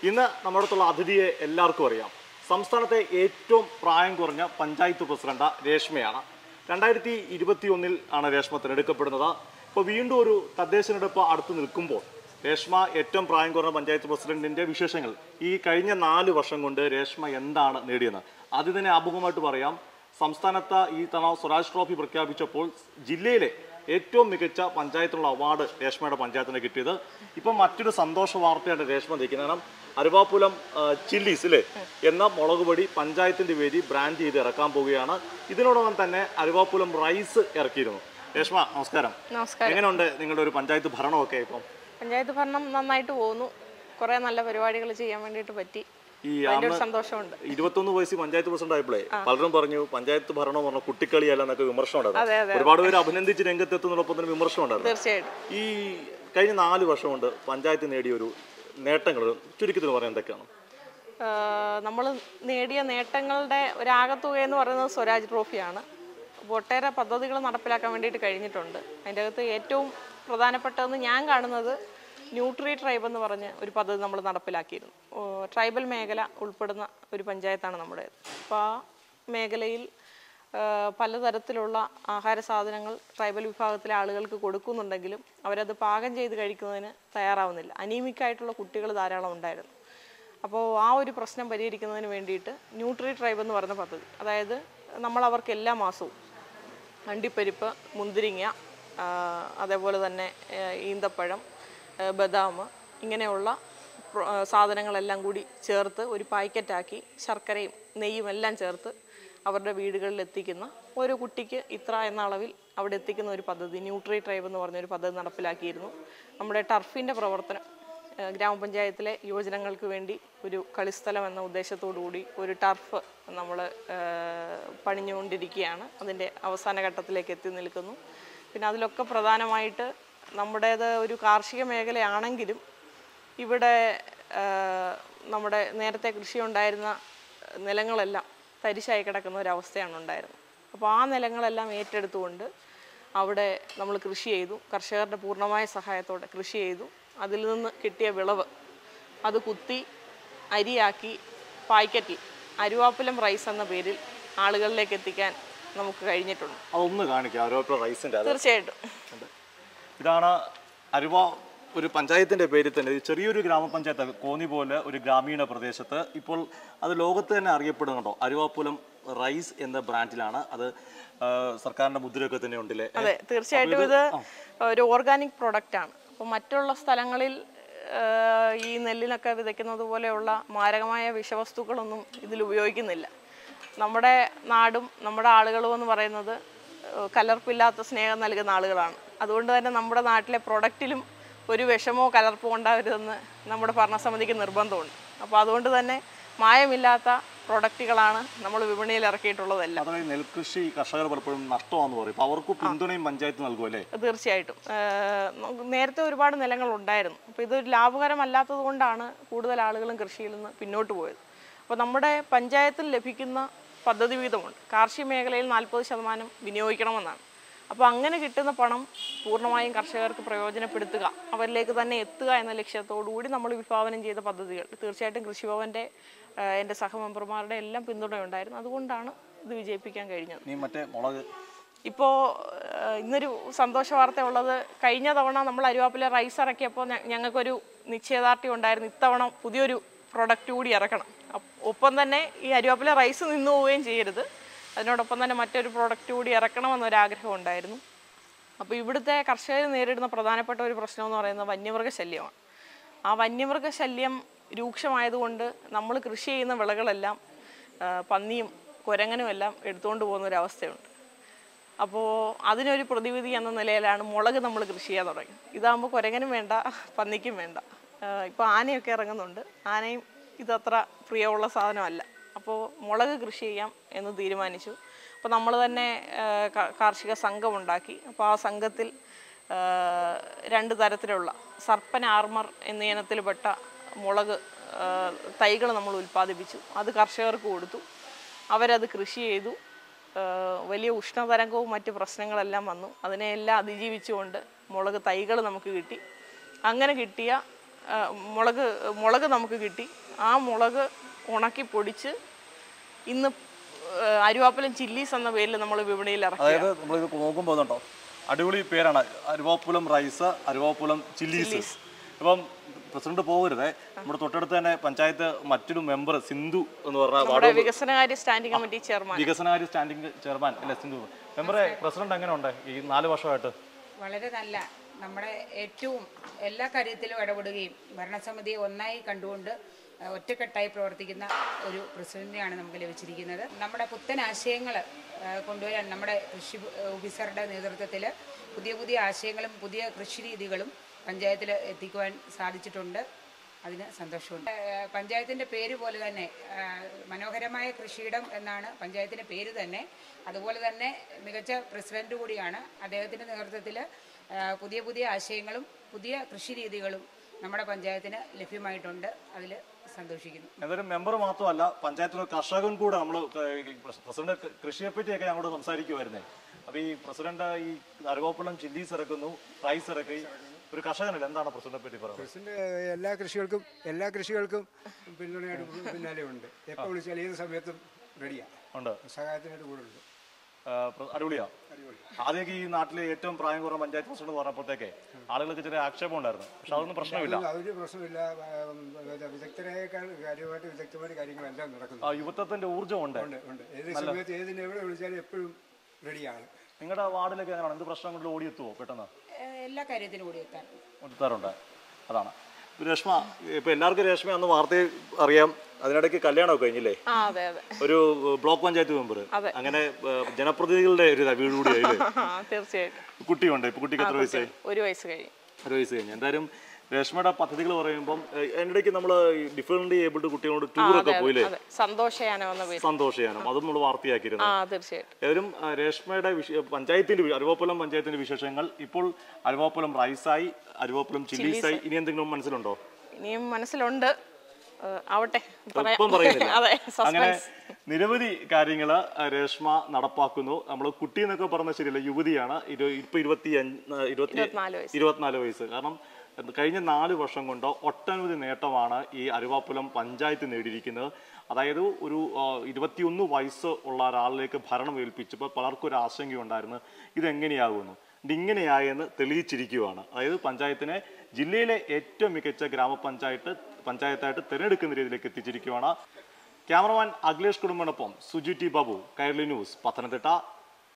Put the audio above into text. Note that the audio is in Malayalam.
ഇന്ന് നമ്മുടെ അടുത്തുള്ള അതിഥിയെ എല്ലാവർക്കും അറിയാം സംസ്ഥാനത്തെ ഏറ്റവും പ്രായം കുറഞ്ഞ പഞ്ചായത്ത് പ്രസിഡന്റ് രേഷ്മയാണ് രണ്ടായിരത്തി ഇരുപത്തി ഒന്നിൽ ആണ് രേഷ്മ തിരഞ്ഞെടുക്കപ്പെടുന്നത് ഇപ്പോൾ വീണ്ടും ഒരു തദ്ദേശ തിരഞ്ഞെടുപ്പ് അടുത്ത് നിൽക്കുമ്പോൾ രേഷ്മ ഏറ്റവും പ്രായം കുറഞ്ഞ പഞ്ചായത്ത് പ്രസിഡന്റിന്റെ വിശേഷങ്ങൾ ഈ കഴിഞ്ഞ നാല് വർഷം കൊണ്ട് രേഷ്മ എന്താണ് നേടിയത് ആദ്യം തന്നെ ആമുഖമായിട്ട് പറയാം സംസ്ഥാനത്ത് ഈ തവണ സ്വരാജ് ട്രോഫി പ്രഖ്യാപിച്ചപ്പോൾ ജില്ലയിലെ ഏറ്റവും മികച്ച പഞ്ചായത്തിനുള്ള അവാർഡ് രേഷ്മയുടെ പഞ്ചായത്തിന് കിട്ടിയത് ഇപ്പം മറ്റൊരു സന്തോഷ വാർത്തയാണ് രേഷ്മ നിൽക്കുന്നത് കാരണം അരുവാപ്പുലം ആ, ചില്ലീസ് അല്ലേ എന്ന മുളക് പൊടി പഞ്ചായത്തിന്റെ പേര് ബ്രാൻഡ് ചെയ്ത് ഇറക്കാൻ പോവുകയാണ് ഇതിനോടൊപ്പം തന്നെ അരുവാപ്പുലം റൈസ് ഇറക്കിയിരുന്നു രേഷ്മ നമസ്കാരം നമസ്കാരം എങ്ങനെയുണ്ട് നിങ്ങളുടെ ഒരു പഞ്ചായത്ത് ഭരണമൊക്കെ ഇപ്പം പഞ്ചായത്ത് ഭരണം നന്നായിട്ട് പോകുന്നു കുറേ നല്ല പരിപാടികൾ ചെയ്യാൻ വേണ്ടിയിട്ട് പറ്റി ഈ അതിൻ്റെ ഒരു അന്ന് സന്തോഷമുണ്ട് ഇരുപത്തൊന്ന് വയസ്സിൽ പഞ്ചായത്ത് പ്രസിഡന്റ് ആയപ്പോഴേ പലരും പറഞ്ഞു പഞ്ചായത്ത് ഭരണം എന്ന് പറഞ്ഞ കുട്ടിക്കളിയല്ല എന്നൊക്കെ വിമർശനം അതെ, ഉണ്ടായിരുന്നു അതെ. ഒരുപാട് പേര് അഭിനന്ദിച്ച് രംഗത്തെത്തുന്നതോടൊപ്പം തന്നെ വിമർശനം ഉണ്ടായിരുന്നു തീർച്ചയായിട്ടും ഈ കഴിഞ്ഞ നാല് വർഷം കൊണ്ട് പഞ്ചായത്ത് നേടിയ ഒരു നേട്ടങ്ങൾ ചുരുക്കത്തിൽ പറയാൻ എന്തൊക്കെയാണ് നമ്മൾ നേടിയ നേട്ടങ്ങളുടെ ഒരാകത്തുക എന്ന് പറയുന്നത് സ്വരാജ് ട്രോഫിയാണ് അപ്പോൾ ഒട്ടേറെ പദ്ധതികൾ നടപ്പിലാക്കാൻ വേണ്ടിയിട്ട് കഴിഞ്ഞിട്ടുണ്ട് അതിൻ്റെ അകത്ത് ഏറ്റവും പ്രധാനപ്പെട്ടതെന്ന് ഞാൻ കാണുന്നത് ന്യൂട്രി ട്രൈബ് എന്ന് പറഞ്ഞ് ഒരു പദ്ധതി നമ്മൾ നടപ്പിലാക്കിയിരുന്നു ഓ, ട്രൈബൽ മേഖല ഉൾപ്പെടുന്ന ഒരു പഞ്ചായത്താണ് നമ്മുടെ അപ്പോൾ ആ മേഖലയിൽ ആ, പലതരത്തിലുള്ള ആഹാര സാധനങ്ങൾ ട്രൈബൽ വിഭാഗത്തിലെ ആളുകൾക്ക് കൊടുക്കുന്നുണ്ടെങ്കിലും അവരത് പാകം ചെയ്ത് കഴിക്കുന്നതിന് തയ്യാറാവുന്നില്ല അനീമിക്കായിട്ടുള്ള കുട്ടികൾ ധാരാളം ഉണ്ടായിരുന്നു അപ്പോൾ ആ ഒരു പ്രശ്നം പരിഹരിക്കുന്നതിന് വേണ്ടിയിട്ട് ന്യൂട്രി ട്രൈബ് എന്ന് പറയുന്ന പദ്ധതി അതായത് നമ്മൾ അവർക്ക് എല്ലാ മാസവും അണ്ടിപ്പരിപ്പ് മുന്തിരിങ്ങ ആ, അതേപോലെ തന്നെ ആ, ഈന്തപ്പഴം ആ, ബദാം ഇങ്ങനെയുള്ള പ്ര- ആ, സാധനങ്ങളെല്ലാം കൂടി ചേർത്ത് ഒരു പാക്കറ്റാക്കി ശർക്കരയും നെയ്യും എല്ലാം ചേർത്ത് അവരുടെ വീടുകളിൽ എത്തിക്കുന്ന ഓരോ കുട്ടിക്ക് ഇത്ര എന്ന അളവിൽ അവിടെ എത്തിക്കുന്ന ഒരു പദ്ധതി ന്യൂട്രി ട്രൈബ് എന്ന് പറഞ്ഞൊരു പദ്ധതി നടപ്പിലാക്കിയിരുന്നു നമ്മുടെ ടർഫിൻ്റെ പ്രവർത്തനം ഏഹ് ഗ്രാമപഞ്ചായത്തിലെ യുവജനങ്ങൾക്ക് വേണ്ടി ഒരു കളിസ്ഥലം എന്ന ഉദ്ദേശത്തോടു കൂടി ഒരു ടർഫ് നമ്മൾ പണിഞ്ഞുകൊണ്ടിരിക്കുകയാണ് അതിൻ്റെ അവസാന ഘട്ടത്തിലേക്ക് എത്തി നിൽക്കുന്നു പിന്നെ അതിലൊക്കെ പ്രധാനമായിട്ട് നമ്മുടേത് ഒരു കാർഷിക മേഖലയാണെങ്കിലും ഇവിടെ ഏഹ് നമ്മുടെ നേരത്തെ കൃഷി ഉണ്ടായിരുന്ന നിലങ്ങളെല്ലാം തരിശായി കിടക്കുന്ന ഒരവസ്ഥയാണ് ഉണ്ടായിരുന്നത് അപ്പോൾ ആ നിലങ്ങളെല്ലാം ഏറ്റെടുത്തുകൊണ്ട് അവിടെ നമ്മൾ കൃഷി ചെയ്തു കർഷകരുടെ പൂർണ്ണമായ സഹായത്തോടെ കൃഷി ചെയ്തു അതിൽ നിന്ന് കിട്ടിയ വിളവ് അത് കുത്തി അരിയാക്കി പാക്കറ്റിൽ അരുവാപ്പുലം റൈസ് എന്ന പേരിൽ ആളുകളിലേക്ക് എത്തിക്കാൻ നമുക്ക് കഴിഞ്ഞിട്ടുണ്ട് അതൊന്ന് കാണിക്കാം ഓരോ റൈസിന്റെ അത് തീർച്ചയായിട്ടും ഇതാണ് അരുവ ഒരു പഞ്ചായത്തിന്റെ പേരിൽ തന്നെ ഇത് ചെറിയൊരു ഗ്രാമപഞ്ചായത്ത് കോന്നി പോലെ ഒരു ഗ്രാമീണ പ്രദേശത്ത് ഇപ്പോൾ അത് ലോകത്ത് തന്നെ അറിയപ്പെടുന്നുണ്ടോ അരുവാപ്പുലം റൈസ് എന്ന ബ്രാൻഡിലാണ് അത് ആ, സർക്കാരിന്റെ മുദ്രയൊക്കെ തന്നെ ഉണ്ടല്ലേ അതെ തീർച്ചയായിട്ടും ഇത് ഒരു ഓർഗാനിക് പ്രൊഡക്റ്റ് ആണ് അപ്പോൾ മറ്റുള്ള സ്ഥലങ്ങളിൽ ഏഹ്, ഈ നെല്ലിനൊക്കെ വിതയ്ക്കുന്നത് പോലെയുള്ള മാരകമായ വിഷവസ്തുക്കളൊന്നും ഇതിൽ ഉപയോഗിക്കുന്നില്ല നമ്മുടെ നാടും നമ്മുടെ ആളുകളും എന്ന് പറയുന്നത് ഏഹ്, കലർപ്പില്ലാത്ത സ്നേഹം നൽകുന്ന ആളുകളാണ് അതുകൊണ്ട് തന്നെ നമ്മുടെ നാട്ടിലെ പ്രൊഡക്റ്റിലും ഒരു വിഷമോ കലർപ്പോ ഉണ്ടാവരുതെന്ന് നമ്മുടെ ഭരണസമിതിക്ക് നിർബന്ധമുണ്ട് അപ്പോൾ അതുകൊണ്ട് തന്നെ മായമില്ലാത്ത പ്രൊഡക്റ്റുകളാണ് നമ്മൾ വിപണിയിൽ ഇറക്കിയിട്ടുള്ളതെല്ലാം അതായത് നെൽകൃഷി കർഷകർ പലപ്പോഴും നഷ്ടമാണെന്ന് പറയും അപ്പോൾ അവർക്ക് പിന്തുണയും പഞ്ചായത്ത് നൽകും അല്ലേ തീർച്ചയായിട്ടും ഏഹ് നമുക്ക് നേരത്തെ ഒരുപാട് നിലങ്ങൾ ഉണ്ടായിരുന്നു അപ്പോൾ ഇതൊരു ലാഭകരമല്ലാത്തത് കൊണ്ടാണ് കൂടുതൽ ആളുകളും കൃഷിയിൽ നിന്ന് പിന്നോട്ട് പോയത് അപ്പോൾ നമ്മുടെ പഞ്ചായത്തിൽ ലഭിക്കുന്ന പദ്ധതി വീതമുണ്ട് കാർഷിക മേഖലയിൽ നാൽപ്പത് ശതമാനം വിനിയോഗിക്കണമെന്നാണ് അപ്പോൾ അങ്ങനെ കിട്ടുന്ന പണം പൂർണ്ണമായും കർഷകർക്ക് പ്രയോജനപ്പെടുത്തുക അവരിലേക്ക് തന്നെ എത്തുക എന്ന ലക്ഷ്യത്തോടു കൂടി നമ്മൾ വിഭാവനം ചെയ്ത പദ്ധതികൾ തീർച്ചയായിട്ടും കൃഷിഭവൻ്റെ ഏഹ് എൻ്റെ സഹമെമ്പർമാരുടെ എല്ലാം പിന്തുണയുണ്ടായിരുന്നു അതുകൊണ്ടാണ് ഇത് വിജയിപ്പിക്കാൻ കഴിഞ്ഞത് നീ മറ്റേ മുളക് ഇപ്പോൾ ഇന്നൊരു സന്തോഷ വാർത്ത ഉള്ളത് കഴിഞ്ഞ തവണ നമ്മൾ അരുവാപ്പിലെ റൈസ് ഇറക്കിയപ്പോൾ ഞ- ഞങ്ങൾക്കൊരു നിശ്ചയദാർഢ്യം ഉണ്ടായിരുന്നു ഇത്തവണ പുതിയൊരു പ്രൊഡക്റ്റ് കൂടി ഇറക്കണം അപ്പ് ഒപ്പം തന്നെ ഈ അരുവാപ്പിലെ റൈസ് നിന്നു പോവുകയും ചെയ്യരുത് അതിനോടൊപ്പം തന്നെ മറ്റൊരു പ്രൊഡക്റ്റ് കൂടി ഇറക്കണമെന്നൊരാഗ്രഹം ഉണ്ടായിരുന്നു അപ്പോൾ ഇവിടുത്തെ കർഷകർ നേരിടുന്ന പ്രധാനപ്പെട്ട ഒരു പ്രശ്നം എന്ന് പറയുന്നത് വന്യമൃഗ ശല്യമാണ് ആ വന്യമൃഗ ശല്യം രൂക്ഷമായതുകൊണ്ട് നമ്മൾ കൃഷി ചെയ്യുന്ന വിളകളെല്ലാം ആ, പന്നിയും കുരങ്ങനും എല്ലാം എടുത്തുകൊണ്ട് പോകുന്ന ഒരു അവസ്ഥയുണ്ട് അപ്പോൾ അതിനൊരു പ്രതിവിധി എന്ന നിലയിലാണ് മുളക് നമ്മൾ കൃഷി ചെയ്യാൻ തുടങ്ങി ഇതാകുമ്പോൾ കുരങ്ങനും വേണ്ട പന്നിക്കും വേണ്ട ഇപ്പോൾ ആനയൊക്കെ ഇറങ്ങുന്നുണ്ട് ആനയും ഇതത്ര പ്രിയമുള്ള സാധനമല്ല അപ്പോൾ മുളക് കൃഷി ചെയ്യാം എന്ന് തീരുമാനിച്ചു അപ്പോൾ നമ്മൾ തന്നെ ആ, ക- കാർഷിക സംഘം ഉണ്ടാക്കി അപ്പോൾ ആ സംഘത്തിൽ ആ, രണ്ട് തരത്തിലുള്ള സർപ്പൻ ആർമർ എന്ന ഇനത്തിൽപ്പെട്ട മുളക് തൈകൾ നമ്മൾ ഉൽപ്പാദിപ്പിച്ചു അത് കർഷകർക്ക് കൊടുത്തു അവരത് കൃഷി ചെയ്തു ഏഹ് വലിയ ഉഷ്ണതരംഗവും മറ്റ് പ്രശ്നങ്ങളെല്ലാം വന്നു അതിനെയെല്ലാം അതിജീവിച്ചുകൊണ്ട് മുളക് തൈകൾ നമുക്ക് കിട്ടി അങ്ങനെ കിട്ടിയ ആ, മുളക് മുളക് നമുക്ക് കിട്ടി ആ മുളക് ഉണക്കി പൊടിച്ച് ഇന്ന് ആ, അരുവാപ്പലം ചില്ലീസ് എന്ന പേരിൽ നമ്മൾ വിപണിയിൽ ഇറക്കി അതായത് നമ്മൾ ഇത് നോക്കുമ്പോൾ ഇതുണ്ടോ അടിപൊളി പേരാണ് അരുവാപ്പുലം റൈസ് അരുവാപ്പുലം ചില്ലീസ് ഇപ്പം പ്രസിഡന്റ് പോകരുതേ നമ്മുടെ തൊട്ടടുത്ത് തന്നെ പഞ്ചായത്ത് മറ്റൊരു മെമ്പർ സിന്ധു എന്ന് പറഞ്ഞ നമ്മുടെ വികസനകാര്യ സ്റ്റാൻഡിംഗ് കമ്മിറ്റി ചെയർമാൻ വികസനകാര്യ സ്റ്റാൻഡിംഗ് ചെയർമാൻ അല്ലേ സിന്ധു മെമ്പറെ പ്രസിഡന്റ് എങ്ങനെ ഉണ്ട് ഈ നാല് വർഷമായിട്ട് വളരെ നല്ല നമ്മുടെ ഏറ്റവും എല്ലാ കാര്യത്തിലും ഇടപെടുകയും ഭരണസമിതിയെ ഒന്നായി കണ്ടുകൊണ്ട് ആ, ഒറ്റക്കെട്ടായി പ്രവർത്തിക്കുന്ന ഒരു പ്രസിഡന്റിനെയാണ് നമുക്ക് ലഭിച്ചിരിക്കുന്നത് നമ്മുടെ പുത്തൻ ആശയങ്ങൾ കൊണ്ടുവരാൻ നമ്മുടെ കൃഷി ഓഫീസറുടെ നേതൃത്വത്തിൽ പുതിയ പുതിയ ആശയങ്ങളും പുതിയ കൃഷി രീതികളും പഞ്ചായത്തിൽ എത്തിക്കുവാൻ സാധിച്ചിട്ടുണ്ട് അതിന് സന്തോഷമുണ്ട് ആ, പഞ്ചായത്തിൻ്റെ പേര് പോലെ തന്നെ ആ, മനോഹരമായ കൃഷിയിടം എന്നാണ് പഞ്ചായത്തിൻ്റെ പേര് തന്നെ അതുപോലെ തന്നെ മികച്ച പ്രസിഡന്റ് കൂടിയാണ് അദ്ദേഹത്തിൻ്റെ നേതൃത്വത്തിൽ പുതിയ പുതിയ ആശയങ്ങളും പുതിയ കൃഷി രീതികളും നമ്മുടെ പഞ്ചായത്തിന് ലഭ്യമായിട്ടുണ്ട് അതിൽ സന്തോഷിക്കുന്നു എന്തായാലും മെമ്പർ മാത്രമല്ല പഞ്ചായത്തിലെ കർഷകൻ കൂടെ നമ്മൾ പ്രസിഡന്റ് കൃഷിയെ പറ്റിയൊക്കെ ഞങ്ങളോട് സംസാരിക്കുമായിരുന്നേ അപ്പൊ ഈ പ്രസിഡന്റ് ഈ അരകോപ്പളം ചില്ലീസ് ഇറക്കുന്നു റൈസ് ഇറക്കി ഒരു കർഷകനല്ല എന്താണ് പ്രസിഡന്റിനെ പറ്റി പറയുന്നത് പ്രസിഡന്റ് എല്ലാ കൃഷികൾക്കും എല്ലാ കൃഷികൾക്കും പിന്തുണയായിട്ട് പിന്നാലെ ഉണ്ട് എപ്പോൾ വിളിച്ചാൽ ഏത് സമയത്തും റെഡിയാണ് ഉണ്ട് സഹായത്തിനായിട്ട് കൂടെ ഉണ്ട് ആ, പ്ര- അടിപൊളിയാ ആദ്യമൊക്കെ ഈ നാട്ടിലെ ഏറ്റവും പ്രായം കുറഞ്ഞ പഞ്ചായത്ത് പ്രസിഡന്റ് പറഞ്ഞപ്പോഴത്തേക്ക് ആളുകൾക്ക് ചെറിയ ആക്ഷേപം ഉണ്ടായിരുന്നു പക്ഷെ അതൊന്നും പ്രശ്നമില്ല അതൊരു പ്രശ്നമില്ല ആ, വിദഗ്ധരെക്കാൾ കാര്യമായിട്ട് വിദഗ്ധമായിട്ട് കാര്യങ്ങളെല്ലാം നടക്കുന്നു ആ യുവത്വത്തിന്റെ ഊർജ്ജം ഉണ്ട് ഉണ്ട് ഉണ്ട് ഏത് സമയത്ത് ഏതിന് എവിടെ വിളിച്ചാലും എപ്പോഴും റെഡിയാണ് നിങ്ങളുടെ വാർഡിലൊക്കെ എങ്ങനെയാണ് എന്ത് പ്രശ്നം കൊണ്ട് ഓടിയെത്തുവോ പെട്ടെന്ന് ഏഹ് എല്ലാ കാര്യത്തിനും കൂടി എത്താൻ എത്താറുണ്ട് അതാണ് ഇപ്പൊ രേഷ്മ ഇപ്പൊ എല്ലാവർക്കും രേഷ്മ അന്ന് വാർത്തയിൽ അറിയാം അതിനിടയ്ക്ക് കല്യാണമൊക്കെ കഴിഞ്ഞില്ലേ ആ അതെ അതെ ഒരു ബ്ലോക്ക് പഞ്ചായത്ത് മെമ്പർ അതെ. അങ്ങനെ ഏഹ്, ജനപ്രതിനിധികളുടെ ഒരു ഇതാ വീട് കൂടിയായില്ലേ ആ തീർച്ചയായിട്ടും കുട്ടിയുണ്ട് ഇപ്പൊ കുട്ടിക്ക് എത്ര വയസ്സായി ഒരു വയസ്സ് കഴിയും ഒരു വയസ്സ് കഴിഞ്ഞു എന്തായാലും രേഷ്മയുടെ പദ്ധതികൾ പറയുമ്പം ഏഹ്, അതിനിടയ്ക്ക് നമ്മൾ ഡിഫറെന്റ് ഏബിൾഡ് കുട്ടികളോട് ടൂറൊക്കെ പോയില്ലേ അതെ സന്തോഷയാനം എന്ന പേര് സന്തോഷിയാനും അതും നമ്മൾ വാർത്തയാക്കിയിരുന്നു ആ തീർച്ചയായിട്ടും ഏതായാലും ആ, രേഷ്മയുടെ വിഷ പഞ്ചായത്തിന്റെ വി- അരുവാപ്പുലം പഞ്ചായത്തിന്റെ വിശേഷങ്ങൾ ഇപ്പോൾ അരുവാപ്പുലം റൈസായി അരുവാപ്പുലം ചില്ലീസായി ഇനി എന്തെങ്കിലും മനസ്സിലുണ്ടോ ഇനിയും മനസ്സിലുണ്ട് ഏ, ആവട്ടെ പറയാം ഇപ്പം പറയുന്നില്ല അതെ അങ്ങനെ സസ്പെൻസ് നിരവധി കാര്യങ്ങൾ രേഷ്മ നടപ്പാക്കുന്നു നമ്മൾ കുട്ടി എന്നൊക്കെ പറഞ്ഞ ശരിയല്ല യുവതിയാണ് ഇരു- ഇപ്പൊ ഇരുപത്തി അഞ്ച് ഇരുപത്തി ഇരുപത്തിനാല് വയസ്സ്. ഇരുപത്തിനാല് വയസ്സ് കാരണം എന്ത് കഴിഞ്ഞ നാല് വർഷം കൊണ്ട് ഒട്ടനവധി നേട്ടമാണ് ഈ അരുവാപ്പുലം പഞ്ചായത്ത് നേടിയിരിക്കുന്നത് അതായത് ഒരു ആ, ഇരുപത്തിയൊന്ന് വയസ്സ് ഉള്ള ഒരാളിലേക്ക് ഭരണം ഏൽപ്പിച്ചപ്പോൾ പലർക്കും ഒരു ആശങ്കയുണ്ടായിരുന്നു ഇതെങ്ങനെയാകുമെന്ന് ഇതിങ്ങനെയായെന്ന് തെളിയിച്ചിരിക്കുകയാണ് അതായത് പഞ്ചായത്തിനെ ജില്ലയിലെ ഏറ്റവും മികച്ച ഗ്രാമപഞ്ചായത്ത് പഞ്ചായത്തായിട്ട് തിരഞ്ഞെടുക്കുന്ന രീതിയിലേക്ക് എത്തിച്ചിരിക്കുകയാണ് ക്യാമറമാൻ അഖിലേഷ് കുടുംബനൊപ്പം സുജി ടി ബാബു കൈരളി ന്യൂസ് പത്തനംതിട്ട